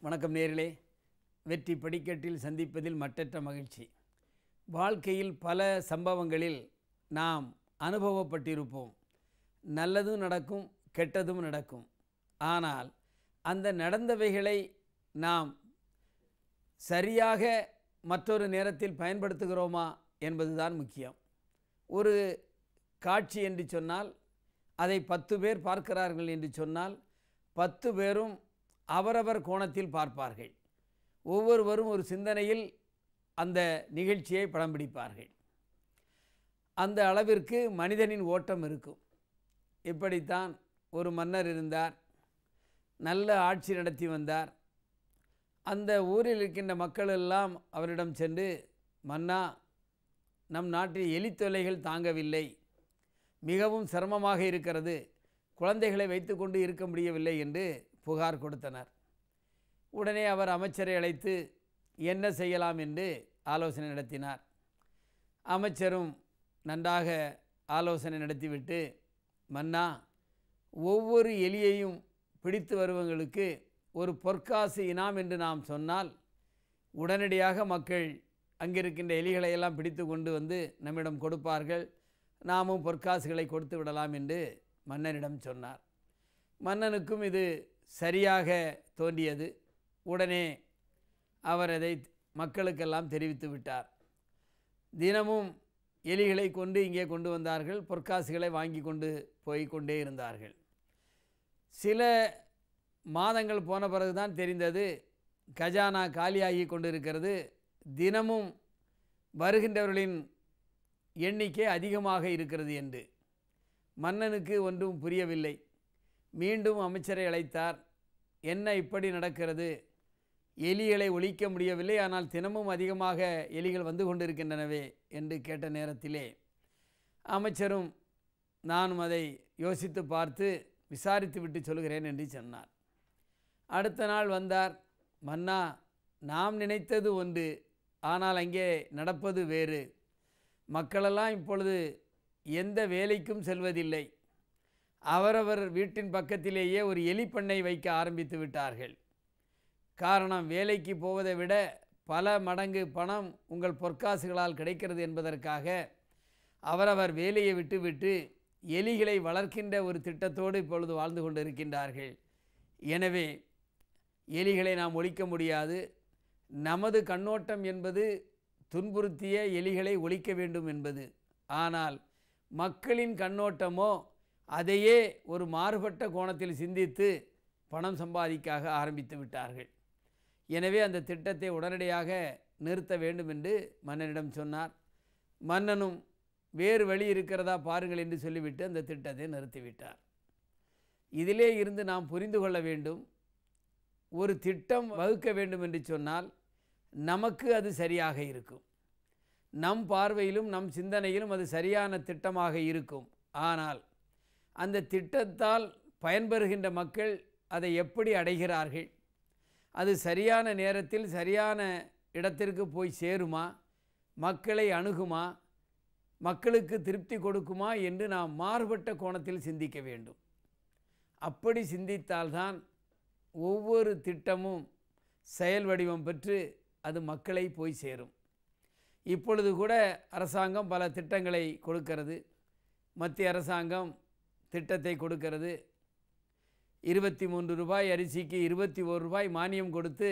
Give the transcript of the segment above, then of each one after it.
வணக்கம் நேர்களே வெற்றி படிக்கட்டில் சந்திப்பதில் மட்டற்ற மகிழ்ச்சி வாழ்க்கையில் பல சம்பவங்களில் நாம் அனுபவப்பட்டிருப்போம் நல்லதும் நடக்கும் கெட்டதும் நடக்கும் ஆனால் அந்த நடந்தவைகளை நாம் சரியாக மற்றொரு நேரத்தில் பயன்படுத்துகிறோமா என்பதுதான் முக்கியம் ஒரு காட்சி என்று சொன்னால் அதை பத்து பேர் பார்க்கிறார்கள் என்று சொன்னால் பத்து பேரும் அவரவர் கோணத்தில் பார்ப்பார்கள் ஒவ்வொருவரும் ஒரு சிந்தனையில் அந்த நிகழ்ச்சியை படம் பிடிப்பார்கள் அந்த அளவிற்கு மனிதனின் ஓட்டம் இருக்கும் இப்படித்தான் ஒரு மன்னர் இருந்தார் நல்ல ஆட்சி நடத்தி வந்தார் அந்த ஊரில் இருக்கின்ற மக்கள் எல்லாம் அவரிடம் சென்று மன்னா நம் நாட்டில் எலி தொல்லைகள் தாங்கவில்லை மிகவும் சிரமமாக இருக்கிறது குழந்தைகளை வைத்துக்கொண்டு இருக்க முடியவில்லை என்று புகார் கொடுத்தனர் உடனே அவர் அமைச்சரை அழைத்து என்ன செய்யலாம் என்று ஆலோசனை நடத்தினார் அமைச்சரும் நன்றாக ஆலோசனை நடத்திவிட்டு மன்னா ஒவ்வொரு எலியையும் பிடித்து வருவங்களுக்கு ஒரு பொற்காசு இனாம் என்று நாம் சொன்னால் உடனடியாக மக்கள் அங்கிருக்கின்ற எலிகளை எல்லாம் பிடித்து கொண்டு வந்து நம்மிடம் கொடுப்பார்கள் நாமும் பொற்காசுகளை கொடுத்து விடலாம் என்று மன்னனிடம் சொன்னார் மன்னனுக்கும் இது சரியாக தோன்றியது உடனே அவர் அதை மக்களுக்கெல்லாம் தெரிவித்து விட்டார் தினமும் எலிகளை கொண்டு இங்கே கொண்டு வந்தார்கள் பொற்காசுகளை வாங்கி கொண்டு போய் கொண்டே இருந்தார்கள் சில மாதங்கள் போன பிறகுதான் தெரிந்தது கஜானா காலியாகி கொண்டிருக்கிறது தினமும் வருகின்றவர்களின் எண்ணிக்கை அதிகமாக இருக்கிறது என்று மன்னனுக்கு ஒன்றும் புரியவில்லை மீண்டும் அமைச்சரை அழைத்தார் என்ன இப்படி நடக்கிறது எலிகளை ஒழிக்க முடியவில்லை ஆனால் தினமும் அதிகமாக எலிகள் வந்து கொண்டிருக்கின்றனவே என்று கேட்ட நேரத்திலே அமைச்சரும் நானும் அதை யோசித்து பார்த்து விசாரித்து விட்டு சொல்கிறேன் என்று சொன்னார் அடுத்த நாள் வந்தார் மன்னா நாம் நினைத்தது ஒன்று ஆனால் அங்கே நடப்பது வேறு மக்களெல்லாம் இப்பொழுது எந்த வேலைக்கும் செல்வதில்லை அவரவர் வீட்டின் பக்கத்திலேயே ஒரு எலிப்பண்ணை வைக்க ஆரம்பித்து விட்டார்கள் காரணம் வேலைக்கு போவதை விட பல மடங்கு பணம் உங்கள் பொற்காசுகளால் கிடைக்கிறது என்பதற்காக அவரவர் வேலையை விட்டுவிட்டு எலிகளை வளர்க்கின்ற ஒரு திட்டத்தோடு இப்பொழுது வாழ்ந்து கொண்டிருக்கின்றார்கள் எனவே எலிகளை நாம் ஒழிக்க முடியாது நமது கண்ணோட்டம் என்பது துன்புறுத்திய எலிகளை ஒழிக்க வேண்டும் என்பது ஆனால் மக்களின் கண்ணோட்டமோ அதையே ஒரு மாறுபட்ட கோணத்தில் சிந்தித்து பணம் சம்பாதிக்காக ஆரம்பித்து விட்டார்கள் எனவே அந்த திட்டத்தை உடனடியாக நிறுத்த வேண்டும் என்று மன்னனிடம் சொன்னார் மன்னனும் வேறு வழி இருக்கிறதா பாருங்கள் என்று சொல்லிவிட்டு அந்த திட்டத்தை நிறுத்திவிட்டார் இதிலே இருந்து நாம் புரிந்து கொள்ள வேண்டும் ஒரு திட்டம் வகுக்க வேண்டும் என்று சொன்னால் நமக்கு அது சரியாக இருக்கும் நம் பார்வையிலும் நம் சிந்தனையிலும் அது சரியான திட்டமாக இருக்கும் ஆனால் அந்த திட்டத்தால் பயன்பெறுகின்ற மக்கள் அதை எப்படி அடைகிறார்கள் அது சரியான நேரத்தில் சரியான இடத்திற்கு போய் சேருமா மக்களை அணுகுமா மக்களுக்கு திருப்தி கொடுக்குமா என்று நாம் மாறுபட்ட கோணத்தில் சிந்திக்க வேண்டும் அப்படி சிந்தித்தால்தான் ஒவ்வொரு திட்டமும் செயல் வடிவம் பெற்று அது மக்களை போய் சேரும் இப்பொழுது கூட அரசாங்கம் பல திட்டங்களை கொடுக்கிறது மத்திய அரசாங்கம் திட்டத்தை கொடுக்கிறது இருபத்தி மூன்று ரூபாய் அரிசிக்கு இருபத்தி ஒரு ரூபாய் மானியம் கொடுத்து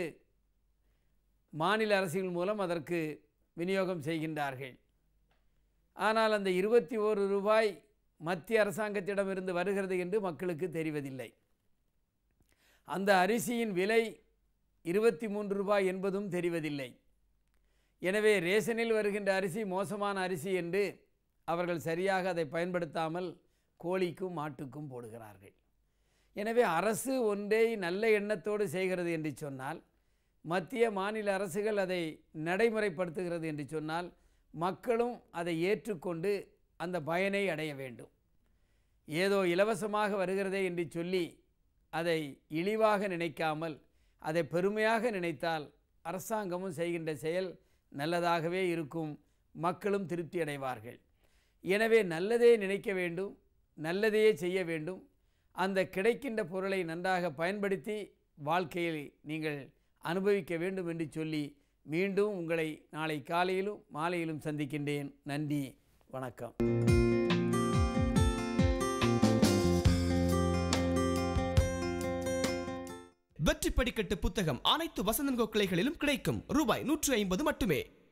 மாநில அரசின் மூலம் அதற்கு விநியோகம் செய்கின்றார்கள் ஆனால் அந்த இருபத்தி ஒரு ரூபாய் மத்திய அரசாங்கத்திடமிருந்து வருகிறது என்று மக்களுக்கு தெரிவதில்லை அந்த அரிசியின் விலை இருபத்தி மூன்று ரூபாய் என்பதும் தெரிவதில்லை எனவே ரேஷனில் வருகின்ற அரிசி மோசமான அரிசி என்று அவர்கள் சரியாக அதை பயன்படுத்தாமல் கோழிக்கும் மாட்டுக்கும் போடுகிறார்கள் எனவே அரசு ஒன்றை நல்ல எண்ணத்தோடு செய்கிறது என்று சொன்னால் மத்திய மாநில அரசுகள் அதை நடைமுறைப்படுத்துகிறது என்று சொன்னால் மக்களும் அதை ஏற்றுக்கொண்டு அந்த பயனை அடைய வேண்டும் ஏதோ இலவசமாக வருகிறதே என்று சொல்லி அதை இழிவாக நினைக்காமல் அதை பெருமையாக நினைத்தால் அரசாங்கமும் செய்கின்ற செயல் நல்லதாகவே இருக்கும் மக்களும் திருப்தி அடைவார்கள் எனவே நல்லதே நினைக்க வேண்டும் நல்லதையே செய்ய வேண்டும் அந்த கிடைக்கின்ற பொருளை நன்றாக பயன்படுத்தி வாழ்க்கையில் நீங்கள் அனுபவிக்க வேண்டும் என்று சொல்லி மீண்டும் உங்களை நாளை காலையிலும் மாலையிலும் சந்திக்கின்றேன் நன்றி வணக்கம் வெற்றி படிக்கட்டு புத்தகம் அனைத்து வசந்தன்கோ கிளைகளிலும் கிடைக்கும் ரூபாய் நூற்று ஐம்பது மட்டுமே